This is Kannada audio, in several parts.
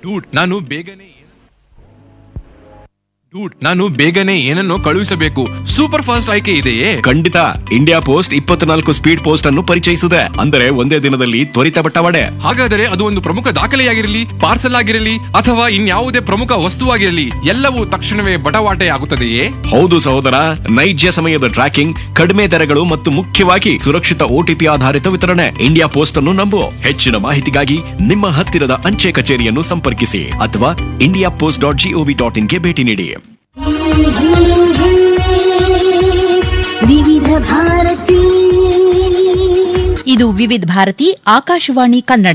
ಡೂಡ್ ನಾನು ಬೇಗನೆ ಡೂಡ್ ನಾನು ಬೇಗನೆ ಏನನ್ನೋ ಕಳುಹಿಸಬೇಕು ಸೂಪರ್ ಫಾಸ್ಟ್ ಆಯ್ಕೆ ಇದೆಯೇ ಖಂಡಿತ ಇಂಡಿಯಾ ಪೋಸ್ಟ್ ಇಪ್ಪತ್ನಾಲ್ಕು ಸ್ಪೀಡ್ ಪೋಸ್ಟ್ ಅನ್ನು ಪರಿಚಯಿಸಿದೆ ಅಂದರೆ ಒಂದೇ ದಿನದಲ್ಲಿ ತ್ವರಿತ ಬಟ್ಟವಾಡೆ ಹಾಗಾದರೆ ಅದು ಒಂದು ಪ್ರಮುಖ ದಾಖಲೆಯಾಗಿರಲಿ ಪಾರ್ಸಲ್ ಆಗಿರಲಿ ಅಥವಾ ಇನ್ಯಾವುದೇ ಪ್ರಮುಖ ವಸ್ತುವಾಗಿರಲಿ ಎಲ್ಲವೂ ತಕ್ಷಣವೇ ಬಟವಾಟೆ ಆಗುತ್ತದೆಯೇ ಹೌದು ಸಹೋದರ ನೈಜ ಸಮಯದ ಟ್ರ್ಯಾಕಿಂಗ್ ಕಡಿಮೆ ದರಗಳು ಮತ್ತು ಮುಖ್ಯವಾಗಿ ಸುರಕ್ಷಿತ ಓಟಿಪಿ ಆಧಾರಿತ ವಿತರಣೆ ಇಂಡಿಯಾ ಪೋಸ್ಟ್ ಅನ್ನು ನಂಬು ಹೆಚ್ಚಿನ ಮಾಹಿತಿಗಾಗಿ ನಿಮ್ಮ ಹತ್ತಿರದ ಅಂಚೆ ಕಚೇರಿಯನ್ನು ಸಂಪರ್ಕಿಸಿ ಅಥವಾ India Post dot GOV dot ಇನ್ಗೆ ಭೇಟಿ ನೀಡಿ ವಿವಿಧ ಭಾರತಿ ಇದು ವಿವಿಧ ಭಾರತಿ ಆಕಾಶವಾಣಿ ಕನ್ನಡ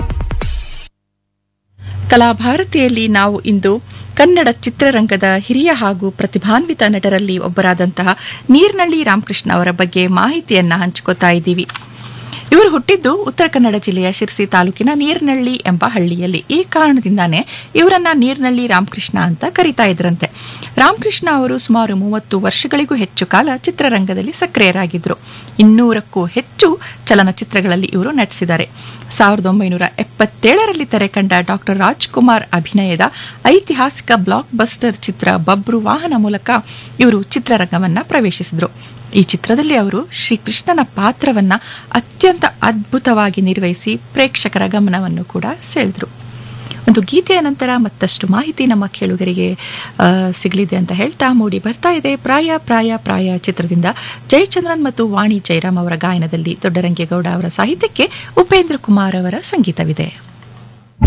ಕಲಾಭಾರತಿಯಲ್ಲಿ ನಾವು ಇಂದು ಕನ್ನಡ ಚಿತ್ರರಂಗದ ಹಿರಿಯ ಹಾಗೂ ಪ್ರತಿಭಾನ್ವಿತ ನಟರಲ್ಲಿ ಒಬ್ಬರಾದಂತಹ ನೀರ್ನಳ್ಳಿ ರಾಮಕೃಷ್ಣ ಅವರ ಬಗ್ಗೆ ಮಾಹಿತಿಯನ್ನ ಹಂಚ್ಕೋತಾ ಇದ್ದೀವಿ ಇವರು ಹುಟ್ಟಿದ್ದು ಉತ್ತರ ಕನ್ನಡ ಜಿಲ್ಲೆಯ ಶಿರ್ಸಿ ತಾಲೂಕಿನ ನೀರ್ನಳ್ಳಿ ಎಂಬ ಹಳ್ಳಿಯಲ್ಲಿ ಈ ಕಾರಣದಿಂದಾನೇ ಇವರನ್ನ ನೀರ್ನಳ್ಳಿ ರಾಮಕೃಷ್ಣ ಅಂತ ಕರೀತಾ ಇದ್ರಂತೆ ರಾಮಕೃಷ್ಣ ಅವರು ಸುಮಾರು ಮೂವತ್ತು ವರ್ಷಗಳಿಗೂ ಹೆಚ್ಚು ಕಾಲ ಚಿತ್ರರಂಗದಲ್ಲಿ ಸಕ್ರಿಯರಾಗಿದ್ದರು ಇನ್ನೂರಕ್ಕೂ ಹೆಚ್ಚು ಚಲನಚಿತ್ರಗಳಲ್ಲಿ ಇವರು ನಟಿಸಿದ್ದಾರೆ ಸಾವಿರದ ಒಂಬೈನೂರ ಎಪ್ಪತ್ತೇಳರಲ್ಲಿ ತೆರೆ ಕಂಡ ಡಾಕ್ಟರ್ ರಾಜ್ಕುಮಾರ್ ಅಭಿನಯದ ಐತಿಹಾಸಿಕ ಬ್ಲಾಕ್ ಬಸ್ಟರ್ ಚಿತ್ರ ಬಬ್ರು ವಾಹನ ಮೂಲಕ ಇವರು ಚಿತ್ರರಂಗವನ್ನ ಪ್ರವೇಶಿಸಿದರು ಈ ಚಿತ್ರದಲ್ಲಿ ಅವರು ಶ್ರೀಕೃಷ್ಣನ ಪಾತ್ರವನ್ನ ಅತ್ಯಂತ ಅದ್ಭುತವಾಗಿ ನಿರ್ವಹಿಸಿ ಪ್ರೇಕ್ಷಕರ ಗಮನವನ್ನು ಕೂಡ ಸೆಳೆದರು ಒಂದು ಗೀತೆಯ ನಂತರ ಮತ್ತಷ್ಟು ಮಾಹಿತಿ ನಮ್ಮ ಕೇಳುಗರಿಗೆ ಆ, ಸಿಗಲಿದೆ ಅಂತ ಹೇಳ್ತಾ ಮೂಡಿ ಬರ್ತಾ ಇದೆ ಪ್ರಾಯ ಪ್ರಾಯ ಪ್ರಾಯ ಚಿತ್ರದಿಂದ ಜಯಚಂದ್ರನ್ ಮತ್ತು ವಾಣಿ ಜಯರಾಮ್ ಅವರ ಗಾಯನದಲ್ಲಿ ದೊಡ್ಡರಂಗೇಗೌಡ ಅವರ ಸಾಹಿತ್ಯಕ್ಕೆ ಉಪೇಂದ್ರ ಕುಮಾರ್ ಅವರ ಸಂಗೀತವಿದೆ